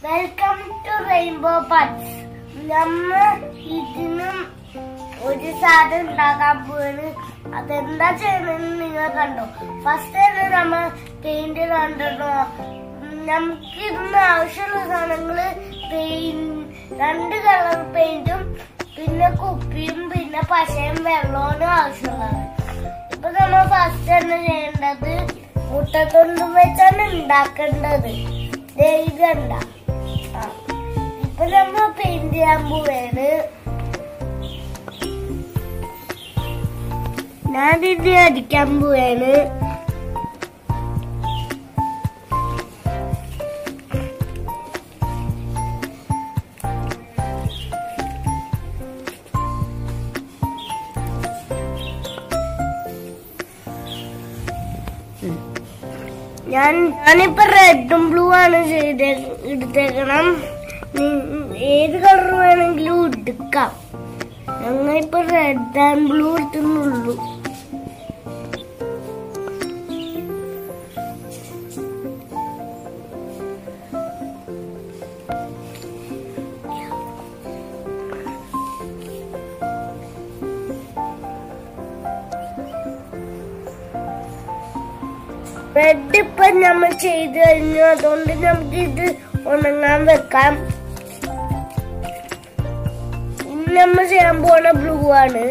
Welcome to rainbow പട്സ് നമ്മ ഇതിനും ഒരു സാധനം ഉണ്ടാക്കാൻ പോവാണ് അതെന്താ ചെയ്യണമെന്ന് നിങ്ങൾ കണ്ടോ ഫസ്റ്റ് തന്നെ നമ്മ പെയിന്റ് കണ്ടോ നമുക്ക് ഇതിന് ആവശ്യമുള്ള സാധനങ്ങള് പെയിന്റ് രണ്ട് കളർ പെയിന്റും പിന്നെ കുപ്പിയും പിന്നെ പശയും വെള്ളവും ആവശ്യമുള്ളതാണ് ഇപ്പൊ നമ്മൾ ഫസ്റ്റ് തന്നെ ചെയ്യേണ്ടത് മുട്ടത്തൊണ്ടും വെച്ചാണ് ഉണ്ടാക്കേണ്ടത് ദേ ഇത് കണ്ട ആ. ഇപ്പൊ നമ്മൾ പെയിന്റ് ചെയ്യാൻ പോവാണ് ഞാൻ ഇത് അടിക്കാൻ പോവാണ് ഞാൻ ഞാനിപ്പോ റെഡും ബ്ലൂ ആണ് ചെയ്തേ എടുത്തേക്കണം നി- ഏത് കളർ വേണമെങ്കിലും എടുക്കാം ഞങ്ങളിപ്പോ റെഡ് ആൻഡ് ബ്ലൂ എടുത്തുന്നുള്ളൂ റെഡ് ഇപ്പൊ നമ്മൾ ചെയ്ത് കഴിഞ്ഞു അതുകൊണ്ട് നമുക്ക് ഇത് ഉണങ്ങാൻ വെക്കാം ഇനി നമ്മൾ ചെയ്യാൻ പോണ ബ്ലൂ ആണ്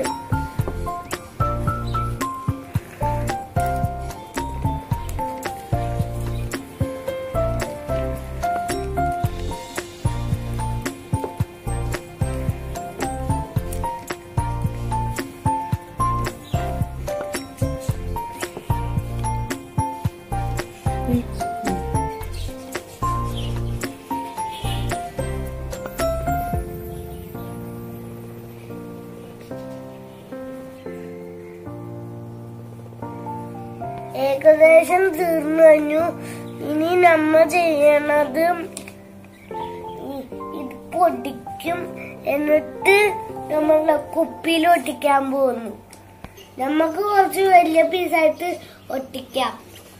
ഏകദേശം തീർന്നു കഴിഞ്ഞു ഇനി നമ്മ ചെയ്യണത് ഈ- ഇത് പൊടിക്കും എന്നിട്ട് നമ്മളുടെ കുപ്പിയിൽ ഒട്ടിക്കാൻ പോകുന്നു നമുക്ക് കുറച്ച് വലിയ പീസായിട്ട് ഒട്ടിക്കാം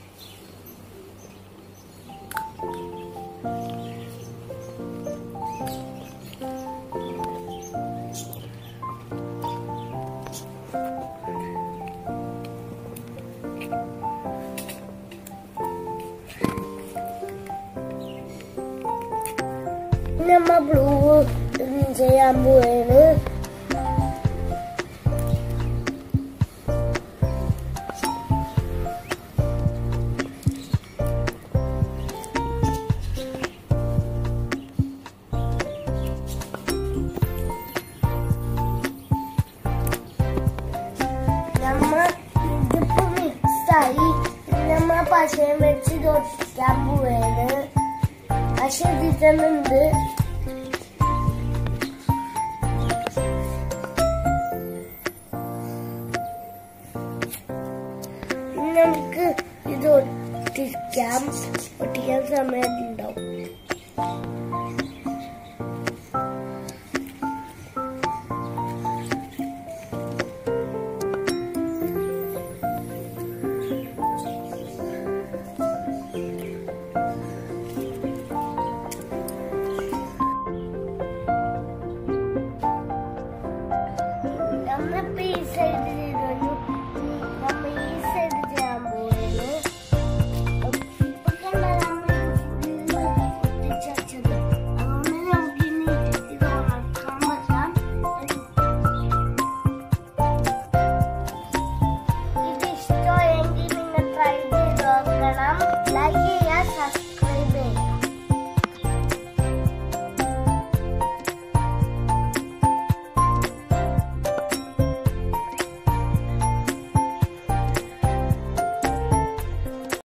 നമ്മ ബ്ലൂ ചെയ്യാൻ പോവാണ് നമ്മ ഇതിപ്പോ മിക്സായി നമ്മ പശയും വെച്ച് ഇത് ഒട്ടിക്കാൻ പോവാണ് പശ ഇതിട്ടുണ്ട് ഇനി നമുക്ക് ഇത് ഒട്ടിക്കാം ഒട്ടിക്കാൻ സമയം ഉണ്ടാവും